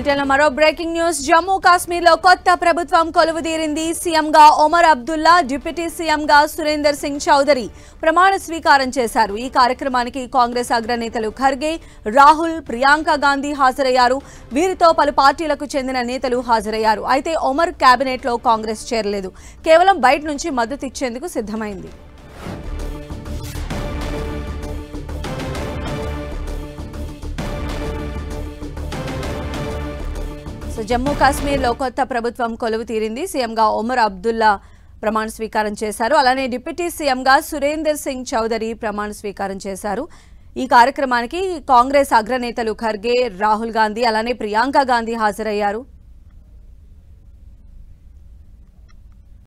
బులెటిన్లో మరో breaking news Jammu Kashmir లో కొత్త ప్రభుత్వం కొలువుదీరింది సీఎంగా ఒమర్ అబ్దుల్లా డిప్యూటీ సీఎంగా సురేందర్ సింగ్ చౌదరి ప్రమాణ స్వీకారం చేశారు ఈ కార్యక్రమానికి కాంగ్రెస్ అగ్రనేతలు ఖర్గే రాహుల్ ప్రియాంక గాంధీ హాజరయ్యారు వీరితో పలు పార్టీలకు చెందిన నేతలు హాజరయ్యారు అయితే ఒమర్ కేబినెట్ లో కాంగ్రెస్ చేరలేదు కేవలం బయట నుంచి మద్దతు ఇచ్చేందుకు సిద్ధమైంది సో జమ్మూ కాశ్మీర్లో కొత్త ప్రభుత్వం కొలువు తీరింది సీఎంగా ఒమర్ అబ్దుల్లా ప్రమాణ స్వీకారం చేశారు అలానే డిప్యూటీ సీఎంగా సురేందర్ సింగ్ చౌదరి ప్రమాణ స్వీకారం చేశారు ఈ కార్యక్రమానికి కాంగ్రెస్ అగ్రనేతలు ఖర్గే రాహుల్ గాంధీ అలానే ప్రియాంక గాంధీ హాజరయ్యారు